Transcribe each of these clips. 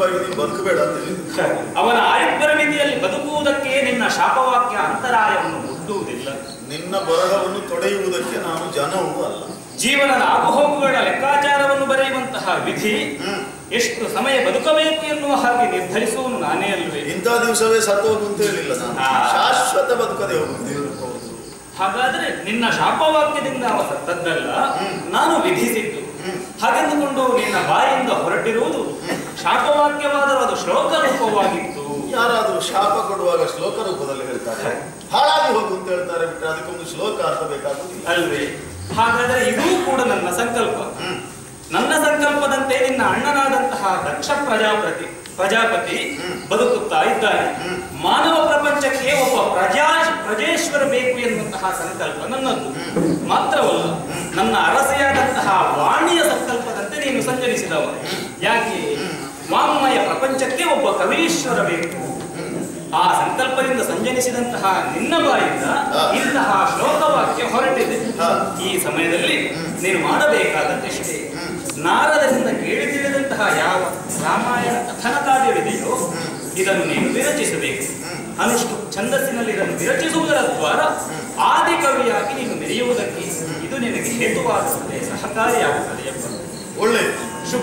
ಆಯುಷ್ಯವಾಗಿ ನೀನು ಬದುಕಬೇಡ ಅಂತ ಹೇಳಿದ್ರು ಅವನ ಆಯುರ್ಪರಿಮಿತಿಯಲ್ಲಿ ಬದುಕುವುದಕ್ಕೆ ನಿನ್ನ ಶಾಪವಾಕ್ಯ ಅಂತರಾಯವನ್ನು ಮುಟ್ಟುವುದಿಲ್ಲ ನಿನ್ನ ಬರಹವನ್ನು ತೊಡೆಯುವುದಕ್ಕೆ ನಾನು ಜನವೂ ಅಲ್ಲ ಜೀವನದ ಆಗುಹೋಗುಗಳ ಲೆಕ್ಕಾಚಾರವನ್ನು ಬರೆಯುವಂತಹ ವಿಧಿ ಹ್ಮ್. ಎಷ್ಟು ಸಮಯ ಬದುಕಬೇಕು ಎನ್ನುವ ಹಾಗೆ ನಿರ್ಧರಿಸುವನು ನಾನೇ ಅಲ್ವೇ ಇಂಥ ದಿವಸವೇ ಸತ್ತೋದು ಅಂತ ಹೇಳಿಲ್ಲ ನಾನು ಆ. ಶಾಶ್ವತ ಬದುಕದೆ ಹೋಗುತ್ತೇವೆ ಹಾಗಾದ್ರೆ ನಿನ್ನ ಶಾಪವಾಕ್ಯದಿಂದ ಅವ ಸತ್ತದ್ದಲ್ಲ ಹ್ಮ್. ನಾನು ವಿಧಿಸಿದ್ದು ಹ್ಮ್. ಹಾಗೆಂದುಕೊಂಡು ನಿನ್ನ ಬಾಯಿಂದ ಹೊರಟಿರುವುದು ಶಾಪವಾಕ್ಯವಾದರೂ ಅದು ಶ್ಲೋಕ ರೂಪವಾಗಿತ್ತು ಯಾರಾದರೂ ಶಾಪ ಕೊಡುವಾಗ ಶ್ಲೋಕ ರೂಪದಲ್ಲಿ ಹೇಳ್ತಾರೆ ಹಾಳಾಗಿ ಹೋಗು ಅಂತ ಹೇಳ್ತಾರೆ ಬಿಟ್ಟರೆ ಅದಕ್ಕೊಂದು ಶ್ಲೋಕ ಅರ್ಥ ಬೇಕಾಗುದಿಲ್ಲ ಅಲ್ವೇ ಹಾಗಾದರೆ ಇದೂ ಕೂಡ ನನ್ನ ಸಂಕಲ್ಪ ಹ್ಮ್. ನನ್ನ ಸಂಕಲ್ಪದಂತೆ ನಿನ್ನ ಅಣ್ಣನಾದಂತಹ ದಕ್ಷ ಪ್ರಜಾಪತಿ ಪ್ರಜಾಪತಿ ಹ್ಮ್. ಬದುಕುತ್ತಾ ಇದ್ದಾನೆ ಹ್ಮ್. ಮಾನವ ಪ್ರಪಂಚಕ್ಕೆ ಒಬ್ಬ ಪ್ರಜಾ ಪ್ರಜೇಶ್ವರ ಬೇಕು ಎನ್ನುವಂತಹ ಸಂಕಲ್ಪ ನನ್ನದು ಮಾತ್ರವಲ್ಲ ನನ್ನ ಅರಸೆಯಾದಂತಹ ವಾಣಿಯ ಸಂಕಲ್ಪದಂತೆ ನೀನು ಸಂಚರಿಸಿದವ ಯಾಕೆ ವಾಂಗ್ಮಯ ಪ್ರಪಂಚಕ್ಕೆ ಒಬ್ಬ ಕವೀಶ್ವರ ಬೇಕು ಆ ಸಂಕಲ್ಪದಿಂದ ಸಂಜನಿಸಿದಂತಹ ನಿನ್ನ ಬಾಯಿಂದ ಹಾ. ಇಂತಹ ಶ್ಲೋಕವಾಕ್ಯ ಹೊರಟಿದೆ ಹಾ. ಈ ಸಮಯದಲ್ಲಿ ನೀನು ಮಾಡಬೇಕಾದದ್ದೆಷ್ಟೇ ನಾರದರಿಂದ ಕೇಳಿ ತಿಳಿದಂತಹ ಯಾವ ರಾಮಾಯಣ ಕಥನ ಕಾವ್ಯವಿದೆಯೋ ಇದನ್ನು ನೀನು ವಿರಚಿಸಬೇಕು ಅನುಷ್ಟು ಛಂದಸ್ಸಿನಲ್ಲಿ ಇದನ್ನು ವಿರಚಿಸುವುದರ ದ್ವಾರ ಆದಿ ಕವಿಯಾಗಿ ನೀನು ಮೆರೆಯುವುದಕ್ಕೆ ಇದು ನಿನಗೆ ಹೇತುವಾಗುತ್ತದೆ ಸಹಕಾರಿಯಾಗುತ್ತದೆ ಎಂಬ ಒಳ್ಳೆ ಶುಭ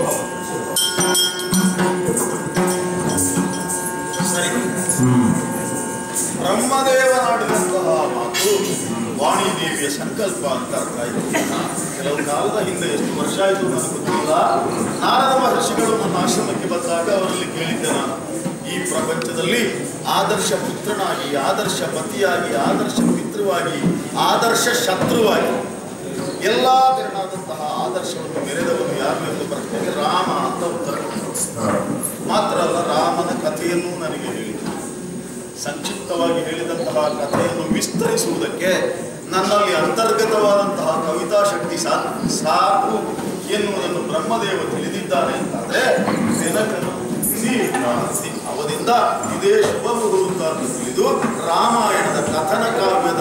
ಸರಿ ಬ್ರಹ್ಮದೇವನಾಡಿದಂತಹ ಮಾತು ವಾಣಿದೇವಿಯ ಸಂಕಲ್ಪ ಅಂತ ಅರ್ಥ ಆಯ್ತು ಕೆಲವು ಕಾಲದ ಹಿಂದೆ ಎಷ್ಟು ವರ್ಷ ಆಯಿತು ನನಗೆ ಗೊತ್ತಿಲ್ಲ ನಾರದ ಮಹರ್ಷಿಗಳು ನನ್ನ ಆಶ್ರಮಕ್ಕೆ ಬಂದಾಗ ಅವರಲ್ಲಿ ಕೇಳಿದ್ದೆ ನಾನು ಈ ಪ್ರಪಂಚದಲ್ಲಿ ಆದರ್ಶ ಪುತ್ರನಾಗಿ ಆದರ್ಶ ಪತಿಯಾಗಿ ಆದರ್ಶ ಪಿತೃವಾಗಿ ಆದರ್ಶ ಶತ್ರುವಾಗಿ ಎಲ್ಲ ತೆರನಾದಂತಹ ಆದರ್ಶವನ್ನು ಮೆರೆದವನು ಯಾರು ಎಂದು ಪ್ರಶ್ನೆಗೆ ರಾಮ ಅಂತ ಉತ್ತರ ಕೊಟ್ಟರು. ಮಾತ್ರ ಅಲ್ಲ ರಾಮನ ಕಥೆಯನ್ನು ನನಗೆ ಹೇಳಿದರು ಸಂಕ್ಷಿಪ್ತವಾಗಿ ಹೇಳಿದಂತಹ ಕಥೆಯನ್ನು ವಿಸ್ತರಿಸುವುದಕ್ಕೆ ನನ್ನಲ್ಲಿ ಅಂತರ್ಗತವಾದಂತಹ ಕವಿತಾ ಶಕ್ತಿ ಸಾ ಸಾಕು ಎನ್ನುವುದನ್ನು ಬ್ರಹ್ಮದೇವ ತಿಳಿದಿದ್ದಾನೆ ಅಂತಾದ್ರೆ ಜನಕನು ತಿಳಿಸಿ ಅವರಿಂದ ಇದೇ ಶುಭ ಮುಹೂರ್ತ ಅಂತ ತಿಳಿದು ರಾಮಾಯಣದ ಕಥನ ಕಾವ್ಯದ